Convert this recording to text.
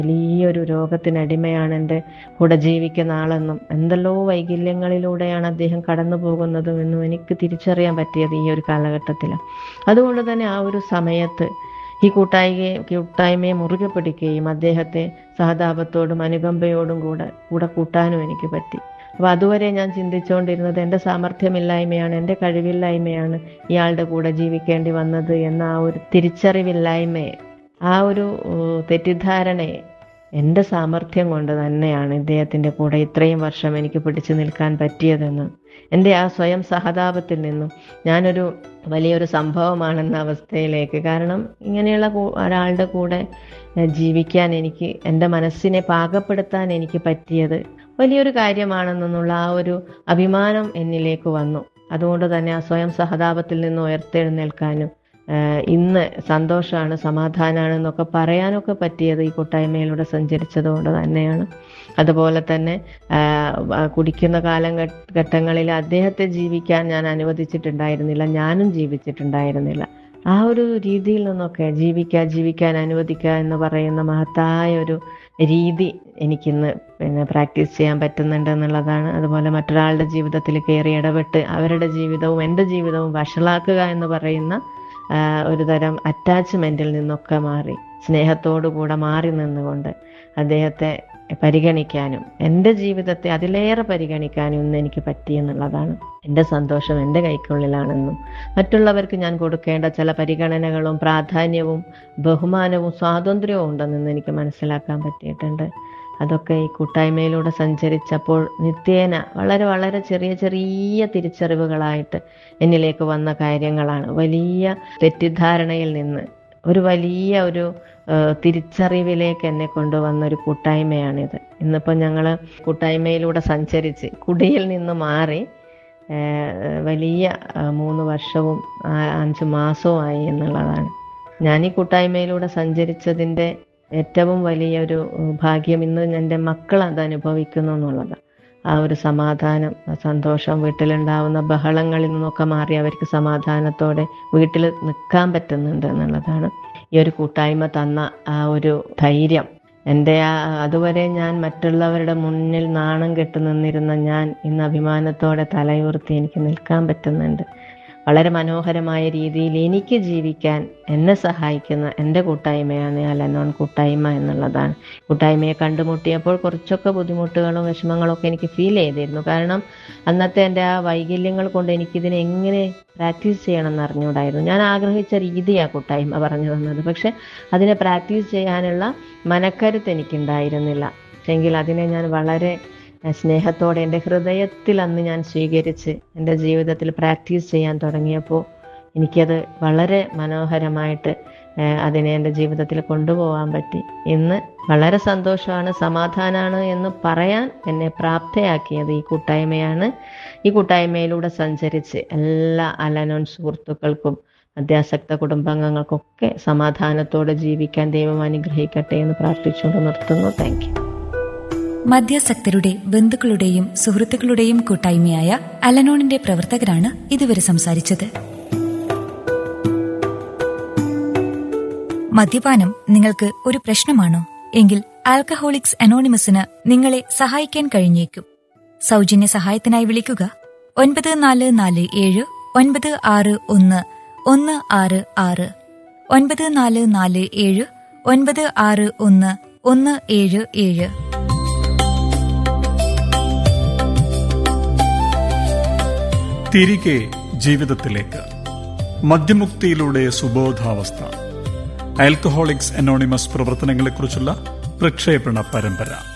വലിയൊരു രോഗത്തിനടിമയാണ് എൻ്റെ കൂടെ ജീവിക്കുന്ന ആളെന്നും എന്തെല്ലോ വൈകല്യങ്ങളിലൂടെയാണ് അദ്ദേഹം കടന്നു പോകുന്നതും എന്നും എനിക്ക് തിരിച്ചറിയാൻ പറ്റിയത് ഈ ഒരു കാലഘട്ടത്തിലാണ് അതുകൊണ്ട് തന്നെ ആ ഒരു സമയത്ത് ഈ കൂട്ടായികയെ കൂട്ടായ്മയെ മുറുകെ പിടിക്കുകയും അദ്ദേഹത്തെ സഹതാപത്തോടും അനുകമ്പയോടും കൂടെ കൂടെ കൂട്ടാനും എനിക്ക് പറ്റി അപ്പോൾ അതുവരെ ഞാൻ ചിന്തിച്ചുകൊണ്ടിരുന്നത് എൻ്റെ സാമർഥ്യമില്ലായ്മയാണ് എൻ്റെ കഴിവില്ലായ്മയാണ് ഇയാളുടെ കൂടെ ജീവിക്കേണ്ടി വന്നത് എന്ന ആ ഒരു തിരിച്ചറിവില്ലായ്മയെ ആ ഒരു ഏഹ്, തെറ്റിദ്ധാരണയെ എൻ്റെ സാമർഥ്യം കൊണ്ട് തന്നെയാണ് ഇദ്ദേഹത്തിൻ്റെ കൂടെ ഇത്രയും വർഷം എനിക്ക് പിടിച്ചു നിൽക്കാൻ പറ്റിയതെന്ന് എൻ്റെ ആ സ്വയം സഹതാപത്തിൽ നിന്നും ഞാനൊരു വലിയൊരു സംഭവമാണെന്ന അവസ്ഥയിലേക്ക് കാരണം ഇങ്ങനെയുള്ള കൂ- ഒരാളുടെ കൂടെ ഏഹ്, ജീവിക്കാൻ എനിക്ക് എൻ്റെ മനസ്സിനെ പാകപ്പെടുത്താൻ എനിക്ക് പറ്റിയത് വലിയൊരു കാര്യമാണെന്നുള്ള ആ ഒരു അഭിമാനം എന്നിലേക്ക് വന്നു അതുകൊണ്ട് തന്നെ ആ സ്വയം സഹതാപത്തിൽ നിന്ന് ഉയർത്തെഴുന്നേൽക്കാനും ആഹ് ഇന്ന് സന്തോഷമാണ് സമാധാനമാണ് എന്നൊക്കെ പറയാനൊക്കെ പറ്റിയത് ഈ കൂട്ടായ്മയിലൂടെ സഞ്ചരിച്ചത് കൊണ്ട് തന്നെയാണ് അതുപോലെ തന്നെ ആഹ് വ- കുടിക്കുന്ന കാലം ഘട്ടങ്ങളിൽ അദ്ദേഹത്തെ ജീവിക്കാൻ ഞാൻ അനുവദിച്ചിട്ടുണ്ടായിരുന്നില്ല ഞാനും ജീവിച്ചിട്ടുണ്ടായിരുന്നില്ല ആ ഒരു രീതിയിൽ നിന്നൊക്കെ ജീവിക്കുക ജീവിക്കാൻ അനുവദിക്കുക എന്ന് പറയുന്ന മഹത്തായ ഒരു രീതി എനിക്കിന്ന് പിന്നെ പ്രാക്ടീസ് ചെയ്യാൻ പറ്റുന്നുണ്ട് എന്നുള്ളതാണ് അതുപോലെ മറ്റൊരാളുടെ ജീവിതത്തിൽ കയറി ഇടപെട്ട് അവരുടെ ജീവിതവും എൻ്റെ ജീവിതവും വഷളാക്കുക എന്ന് പറയുന്ന ആ, ഒരു തരം അറ്റാച്ച്മെൻറ്റിൽ നിന്നൊക്കെ മാറി സ്നേഹത്തോടു കൂടെ മാറി നിന്നുകൊണ്ട് അദ്ദേഹത്തെ പരിഗണിക്കാനും എൻ്റെ ജീവിതത്തെ അതിലേറെ പരിഗണിക്കാനും ഇന്ന് എനിക്ക് പറ്റിയെന്നുള്ളതാണ് എൻ്റെ സന്തോഷം എൻ്റെ കൈക്കുള്ളിലാണെന്നും മറ്റുള്ളവർക്ക് ഞാൻ കൊടുക്കേണ്ട ചില പരിഗണനകളും പ്രാധാന്യവും ബഹുമാനവും സ്വാതന്ത്ര്യവും ഉണ്ടെന്ന് എനിക്ക് മനസ്സിലാക്കാൻ പറ്റിയിട്ടുണ്ട് അതൊക്കെ ഈ കൂട്ടായ്മയിലൂടെ സഞ്ചരിച്ചപ്പോൾ നിത്യേന വളരെ വളരെ ചെറിയ ചെറിയ തിരിച്ചറിവുകളായിട്ട് എന്നിലേക്ക് വന്ന കാര്യങ്ങളാണ് വലിയ തെറ്റിദ്ധാരണയിൽ നിന്ന് ഒരു വലിയ ഒരു ആ, തിരിച്ചറിവിലേക്ക് എന്നെ കൊണ്ടുവന്ന ഒരു കൂട്ടായ്മയാണിത് ഇന്നിപ്പോൾ ഞങ്ങൾ കൂട്ടായ്മയിലൂടെ സഞ്ചരിച്ച് കുടിയിൽ നിന്ന് മാറി ആ, വലിയ ആ, മൂന്ന് വർഷവും ആ, അഞ്ച് മാസവുമായി എന്നുള്ളതാണ് ഞാൻ ഈ കൂട്ടായ്മയിലൂടെ സഞ്ചരിച്ചതിൻ്റെ ഏറ്റവും വലിയൊരു ഉം, ഭാഗ്യം ഇന്ന് എൻ്റെ മക്കൾ അത് അനുഭവിക്കുന്നു എന്നുള്ളതാണ് ആ ഒരു സമാധാനം ആ സന്തോഷം വീട്ടിലുണ്ടാവുന്ന ബഹളങ്ങളിൽ നിന്നൊക്കെ മാറി അവർക്ക് സമാധാനത്തോടെ വീട്ടിൽ നിൽക്കാൻ പറ്റുന്നുണ്ട് എന്നുള്ളതാണ് ഈ ഒരു കൂട്ടായ്മ തന്ന ആ ഒരു ധൈര്യം എൻ്റെ ആ അതുവരെ ഞാൻ മറ്റുള്ളവരുടെ മുന്നിൽ നാണം കെട്ടു നിന്നിരുന്ന ഞാൻ ഇന്ന് അഭിമാനത്തോടെ തലയുയർത്തി എനിക്ക് നിൽക്കാൻ പറ്റുന്നുണ്ട് വളരെ മനോഹരമായ രീതിയിൽ എനിക്ക് ജീവിക്കാൻ എന്നെ സഹായിക്കുന്ന എൻ്റെ കൂട്ടായ്മയാണ് അലനോൺ കൂട്ടായ്മ എന്നുള്ളതാണ് കൂട്ടായ്മയെ കണ്ടുമുട്ടിയപ്പോൾ കുറച്ചൊക്കെ ബുദ്ധിമുട്ടുകളും വിഷമങ്ങളും ഒക്കെ എനിക്ക് ഫീൽ ചെയ്തിരുന്നു കാരണം അന്നത്തെ എൻ്റെ ആ വൈകല്യങ്ങൾ കൊണ്ട് എനിക്കിതിനെ എങ്ങനെ പ്രാക്ടീസ് ചെയ്യണം എന്ന് അറിഞ്ഞുകൂടായിരുന്നു ഞാൻ ആഗ്രഹിച്ച രീതിയാണ് കൂട്ടായ്മ പറഞ്ഞു തന്നത് പക്ഷെ അതിനെ പ്രാക്ടീസ് ചെയ്യാനുള്ള മനക്കരുത്ത് എനിക്കുണ്ടായിരുന്നില്ല എങ്കിൽ അതിനെ ഞാൻ വളരെ ഏഹ്, സ്നേഹത്തോടെ എൻ്റെ ഹൃദയത്തിൽ അന്ന് ഞാൻ സ്വീകരിച്ച് എൻ്റെ ജീവിതത്തിൽ പ്രാക്ടീസ് ചെയ്യാൻ തുടങ്ങിയപ്പോൾ എനിക്കത് വളരെ മനോഹരമായിട്ട് ഏഹ്, അതിനെ എൻ്റെ ജീവിതത്തിൽ കൊണ്ടുപോകാൻ പറ്റി ഇന്ന് വളരെ സന്തോഷമാണ് സമാധാനമാണ് എന്ന് പറയാൻ എന്നെ പ്രാപ്തയാക്കിയത് ഈ കൂട്ടായ്മയാണ് ഈ കൂട്ടായ്മയിലൂടെ സഞ്ചരിച്ച് എല്ലാ അലനോൻ സുഹൃത്തുക്കൾക്കും അത്യാസക്ത കുടുംബാംഗങ്ങൾക്കൊക്കെ സമാധാനത്തോടെ ജീവിക്കാൻ ദൈവം അനുഗ്രഹിക്കട്ടെ എന്ന് പ്രാർത്ഥിച്ചുകൊണ്ട് നിർത്തുന്നു താങ്ക് യു മദ്യാസക്തരുടെ ബന്ധുക്കളുടെയും സുഹൃത്തുക്കളുടെയും കൂട്ടായ്മയായ അലനോണിന്റെ പ്രവർത്തകരാണ് ഇതുവരെ സംസാരിച്ചത് മദ്യപാനം നിങ്ങൾക്ക് ഒരു പ്രശ്നമാണോ എങ്കിൽ ആൽക്കഹോളിക്സ് അനോണിമസിന് നിങ്ങളെ സഹായിക്കാൻ കഴിഞ്ഞേക്കും സൗജന്യ സഹായത്തിനായി വിളിക്കുക ഒൻപത് നാല് നാല് ഏഴ് ഒൻപത് ആറ് ഒന്ന് ഒന്ന് ആറ് ആറ് ഒൻപത് നാല് നാല് ഏഴ് ഒൻപത് ആറ് ഒന്ന് ഒന്ന് ഏഴ് ഏഴ് തിരികെ ജീവിതത്തിലേക്ക് മദ്യമുക്തിയിലൂടെ സുബോധാവസ്ഥ ആൽക്കഹോളിക്സ് അനോണിമസ് പ്രവർത്തനങ്ങളെക്കുറിച്ചുള്ള പ്രക്ഷേപണ പരമ്പര